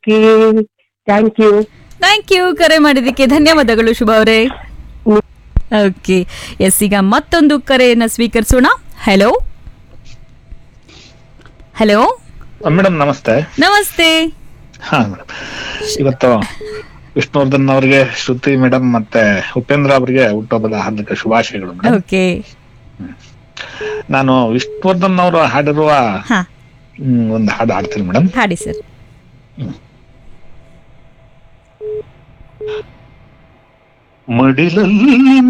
okay thank you thank you ಕರೆ ಮಾಡಿದ್ದಕ್ಕೆ ಧನ್ಯವಾದಗಳು ಶುಭ ಅವರೇ ಓಕೆ ಎಸ್ ಈಗ ಮತ್ತೊಂದು ಕರೆಯನ್ನ ಸ್ವೀಕರಿಸೋಣ ಹಲೋ ಹಲೋ ಮೇಡಮ್ ನಮಸ್ತೆ ನಮಸ್ತೆ ಹಾ ಮೇಡಮ್ ಇವತ್ತು ವಿಷ್ಣುವರ್ಧನ್ ಅವರಿಗೆ ಶ್ರುತಿ ಮೇಡಮ್ ಮತ್ತೆ ಉಪೇಂದ್ರ ಅವರಿಗೆ ಹುಟ್ಟುಹಬ್ಬದ ಹಾರ್ದಿಕ ಶುಭಾಶಯಗಳು ಮೇಡಮ್ ಓಕೆ ನಾನು ವಿಷ್ಣುವರ್ಧನ್ ಅವರು ಹಾಡಿರುವ ಹಾ ಹ್ಮ್, ಒಂದು ಹಾಡು ಹಾಡ್ತೀನಿ ಮೇಡಮ್ ಹಾಡಿ ಸರ್ ಮಡಿಲಲ್ಲಿ